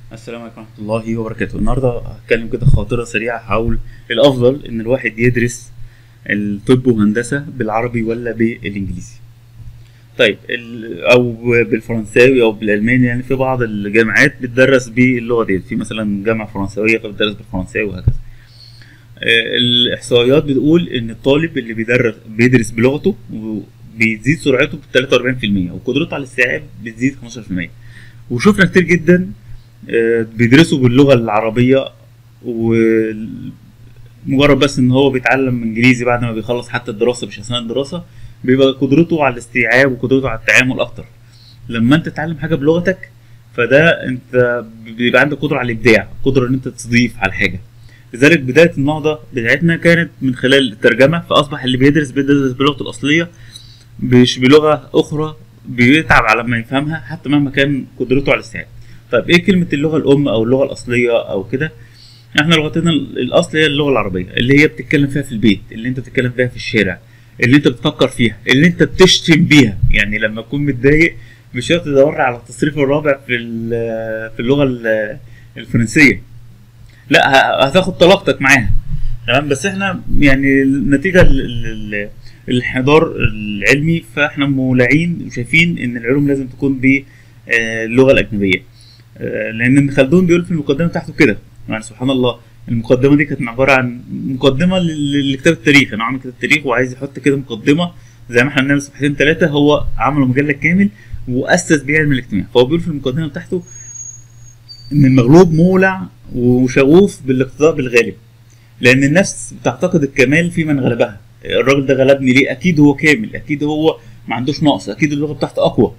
السلام عليكم ورحمة الله وبركاته النهاردة هتكلم كده خاطرة سريعة حول الأفضل إن الواحد يدرس الطب وهندسة بالعربي ولا بالإنجليزي طيب ال- أو بالفرنساوي أو بالألماني يعني في بعض الجامعات بتدرس باللغة دي في مثلا جامعة فرنسوية فبتدرس بالفرنساوي وهكذا آه، الإحصائيات بتقول إن الطالب اللي بيدرس بيدرس بلغته بيزيد سرعته ب 43% وقدرته على الاستيعاب بتزيد 15% وشفنا كتير جدا آه، بيدرسوا باللغه العربيه ومجرد بس ان هو بيتعلم انجليزي بعد ما بيخلص حتى الدراسه مش اثناء الدراسه بيبقى قدرته على الاستيعاب وقدرته على التعامل اكتر لما انت تتعلم حاجه بلغتك فده انت بيبقى عندك قدره على الابداع قدره ان انت تضيف على حاجه لذلك بدايه النهضه بتاعتنا كانت من خلال الترجمه فاصبح اللي بيدرس بيدرس بلغته الاصليه مش بلغه اخرى بيتعب على ما يفهمها حتى مهما كان قدرته على الاستيعاب طيب ايه كلمه اللغه الام او اللغه الاصليه او كده احنا لغتنا الاصل هي اللغه العربيه اللي هي بتتكلم فيها في البيت اللي انت بتتكلم فيها في الشارع اللي انت بتفكر فيها اللي انت بتشتم بيها يعني لما تكون متضايق مش شرط تدور على التصريف الرابع في ال- في اللغه ال- الفرنسيه لا ه- هتاخد طلاقتك معاها تمام بس احنا يعني نتيجه الانحدار العلمي فاحنا مولعين وشايفين ان العلوم لازم تكون باللغه الاجنبيه آه، لان ابن خلدون بيقول في المقدمه بتاعته كده يعني سبحان الله المقدمه دي كانت عباره عن مقدمه لل- لكتاب التاريخ انا عامل كتاب التاريخ وعايز يحط كده مقدمه زي ما احنا بنعمل صفحتين ثلاثه هو عمله مجلد كامل واسس بيه علم الاجتماع فهو بيقول في المقدمه بتاعته ان المغلوب مولع وشغوف بالاقتداء بالغالب لان النفس بتعتقد الكمال في من غلبها الراجل ده غلبني ليه اكيد هو كامل اكيد هو ما عندوش نقص اكيد اللغه بتاعته اقوى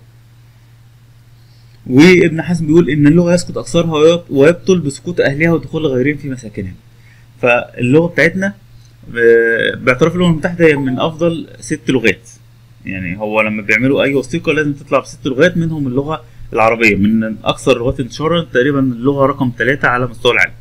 وابن حزم بيقول ان اللغه يسقط اكثرها ويب- ويبطل بسقوط اهلها ودخول غيرهم في مساكنهم فاللغه بتاعتنا آه، باعتراف الامم المتحده هي من افضل ست لغات يعني هو لما بيعملوا اي وثيقه لازم تطلع بست لغات منهم اللغه العربيه من اكثر اللغات انتشارا تقريبا اللغه رقم ثلاثة على مستوى العالم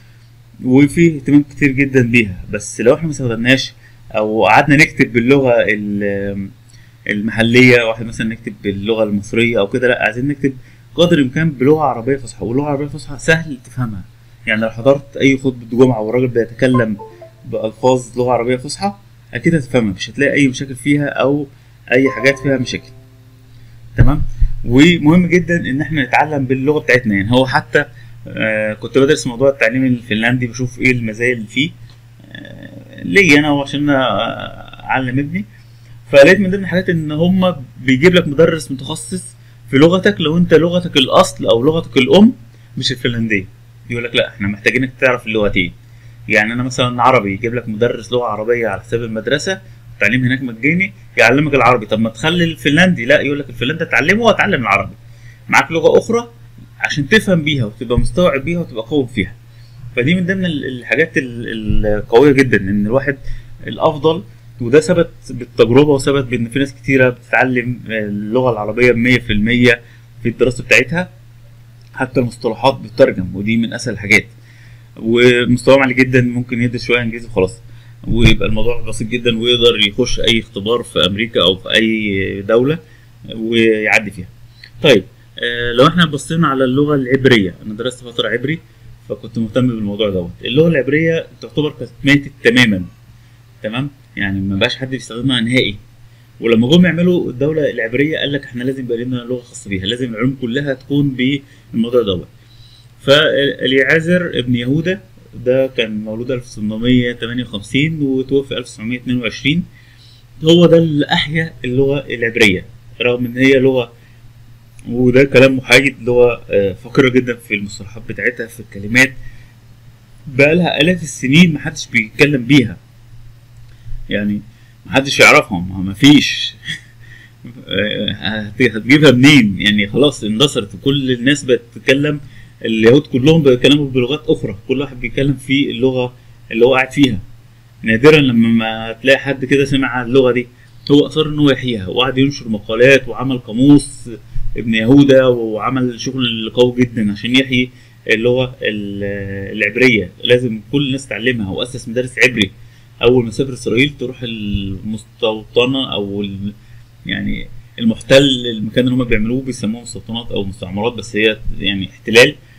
وفي اهتمام كتير جدا بيها بس لو احنا ما استخدمناش او قعدنا نكتب باللغه ال- المحليه واحد مثلا نكتب باللغه المصريه او كده لا عايزين نكتب قدر الامكان بلغه عربيه فصحى واللغه العربيه فصحى سهل تفهمها يعني لو حضرت اي خطبه جمعه والراجل بيتكلم بالفاظ لغه عربيه فصحى اكيد هتفهمها مش هتلاقي اي مشاكل فيها او اي حاجات فيها مشاكل تمام ومهم جدا ان احنا نتعلم باللغه بتاعتنا يعني هو حتى آه كنت بدرس موضوع التعليم الفنلندي بشوف ايه المزايا اللي فيه آه ليا انا وعشان اعلم ابني فلقيت من ضمن الحاجات ان هم بيجيب لك مدرس متخصص في لغتك لو انت لغتك الاصل او لغتك الام مش الفنلنديه يقول لك لا احنا محتاجينك تعرف اللغتين يعني انا مثلا عربي يجيب لك مدرس لغه عربيه على حساب المدرسه التعليم هناك مجاني يعلمك العربي طب ما تخلي الفنلندي لا يقول لك الفنلندي اتعلمه واتعلم العربي معاك لغه اخرى عشان تفهم بيها وتبقى مستوعب بيها وتبقى قوي فيها فدي من ضمن ال- الحاجات ال- القويه جدا ان الواحد الافضل وده ثبت بالتجربه وثبت بان في ناس كتيره بتتعلم اللغه العربيه 100% في الدراسه بتاعتها حتى المصطلحات بتترجم ودي من اسهل الحاجات ومستواهم عالي جدا ممكن يدرس شويه انجليزي وخلاص ويبقى الموضوع بسيط جدا ويقدر يخش اي اختبار في امريكا او في اي دوله ويعدي فيها طيب آه، لو احنا بصينا على اللغه العبريه انا درست فتره عبري فكنت مهتم بالموضوع دوت اللغه العبريه تعتبر كانت ماتت تماما تمام يعني ما بقاش حد بيستخدمها نهائي ولما جم يعملوا الدوله العبريه قال لك احنا لازم يبقى لنا لغه خاصه بيها لازم العلوم كلها تكون بالموضوع دوت فاليعازر ابن يهوذا ده كان مولود 1858 وتوفي 1922 هو ده اللي احيا اللغه العبريه رغم ان هي لغه وده كلام محايد لغه آه، فقيره جدا في المصطلحات بتاعتها في الكلمات بقالها الاف السنين محدش بيتكلم بيها يعني محدش يعرفهم ما فيش هتجيبها منين يعني خلاص اندثرت وكل الناس بقت تتكلم اليهود كلهم بيتكلموا بلغات اخرى كل واحد بيتكلم في اللغه اللي هو قاعد فيها نادرا لما ما تلاقي حد كده سمع اللغه دي هو اصر ان هو يحييها وقعد ينشر مقالات وعمل قاموس ابن يهوذا وعمل شغل قوي جدا عشان يحيي اللغه ال- العبريه لازم كل الناس تتعلمها واسس مدارس عبري اول ما سافر اسرائيل تروح المستوطنه او ال- يعني المحتل المكان اللي هم بيعملوه بيسموه مستوطنات او مستعمرات بس هي يعني احتلال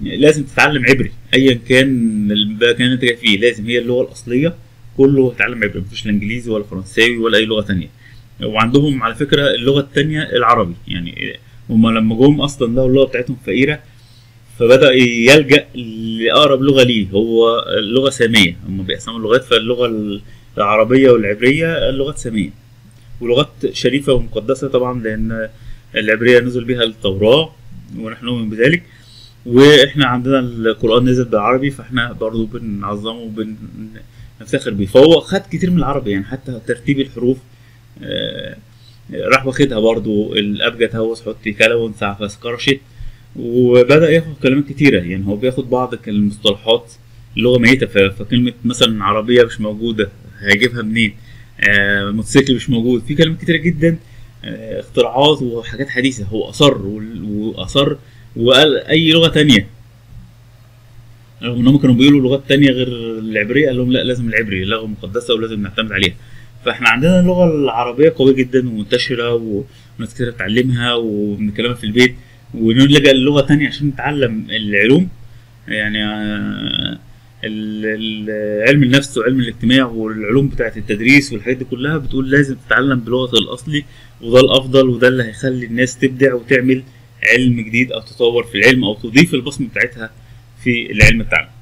لازم تتعلم عبري ايا كان المكان اللي انت جاي فيه لازم هي اللغه الاصليه كله يتعلم عبري مفيش لا انجليزي ولا فرنساوي ولا اي لغه تانية وعندهم على فكره اللغه التانية العربي يعني هم لما جم اصلا لقوا اللغه بتاعتهم فقيره فبدا يلجا لاقرب لغه ليه هو اللغه ساميه هم بيقسموا اللغات فاللغه العربيه والعبريه اللغات ساميه ولغات شريفه ومقدسه طبعا لان العبريه نزل بها التوراه ونحن نؤمن بذلك واحنا عندنا القران نزل بالعربي فاحنا برضو بنعظمه وبنفتخر بيه فهو خد كتير من العربي يعني حتى ترتيب الحروف آه، راح واخدها برضو الابجد هوس حطي كلون سعفس كرشت وبدا ياخد كلمات كتيره يعني هو بياخد بعض المصطلحات اللغه ميته ف- فكلمه مثلا عربيه مش موجوده هيجيبها منين آه موتوسيكل مش موجود في كلمات كتيره جدا آه اختراعات وحاجات حديثه هو اصر وال- واصر وقال اي لغه تانية رغم انهم كانوا بيقولوا لغات تانية غير العبريه قال لهم لا لازم العبري لغه مقدسه ولازم نعتمد عليها فاحنا عندنا اللغه العربيه قويه جدا ومنتشره وناس كتير بتتعلمها وبنتكلمها في البيت ونلجا للغه تانية عشان نتعلم العلوم يعني آه، ال- ال- علم النفس وعلم الاجتماع والعلوم بتاعه التدريس والحاجات دي كلها بتقول لازم تتعلم بلغه الاصلي وده الافضل وده اللي هيخلي الناس تبدع وتعمل علم جديد او تطور في العلم او تضيف البصمه بتاعتها في العلم بتاعنا